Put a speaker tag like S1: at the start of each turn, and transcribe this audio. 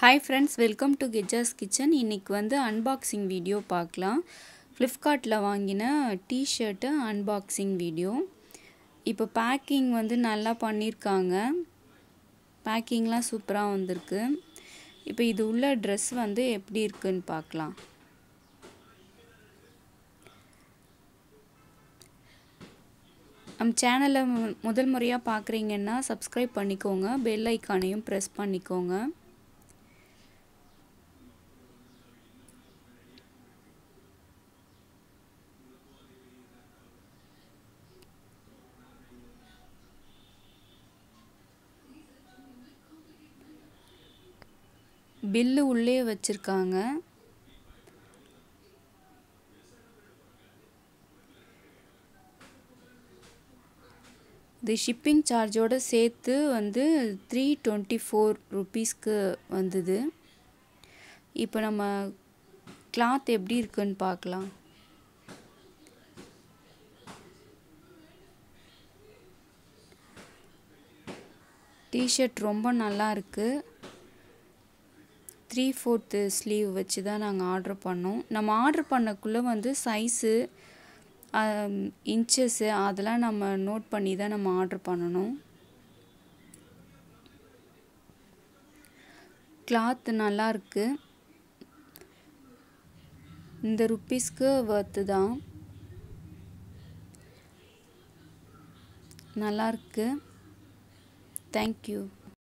S1: hi friends welcome to Gejas kitchen இன்றைக்கி வந்து unboxing video பார்க்கலாம் ஃப்ளிப்கார்ட்டில் வாங்கின டிஷர்ட்டு அன்பாக்சிங் வீடியோ இப்போ பேக்கிங் வந்து நல்லா பண்ணியிருக்காங்க பேக்கிங்லாம் சூப்பராக வந்திருக்கு இப்போ இது உள்ள ட்ரெஸ் வந்து எப்படி இருக்குன்னு பார்க்கலாம் நம்ம சேனலை முதல் முறையாக பார்க்குறீங்கன்னா சப்ஸ்கிரைப் பண்ணிக்கோங்க பெல் ஐக்கானையும் ப்ரெஸ் பண்ணிக்கோங்க பில்லு உள்ளே வச்சுருக்காங்க இது ஷிப்பிங் சார்ஜோடு சேர்த்து வந்து த்ரீ டுவெண்ட்டி ஃபோர் ருபீஸ்க்கு வந்தது இப்போ நம்ம கிளாத் எப்படி இருக்குன்னு பார்க்கலாம் டிஷர்ட் ரொம்ப நல்லா இருக்குது த்ரீ ஃபோர்த்து ஸ்லீவ் வச்சு தான் நாங்கள் ஆர்டர் பண்ணோம் நம்ம ஆர்டர் பண்ணக்குள்ளே வந்து சைஸு இன்ச்சஸ்ஸு அதெல்லாம் நம்ம நோட் பண்ணி தான் நம்ம ஆர்டர் பண்ணணும் கிளாத் நல்லா இருக்கு இந்த ருப்பீஸ்க்கு ஒர்த்து தான் நல்லா இருக்கு தேங்க்யூ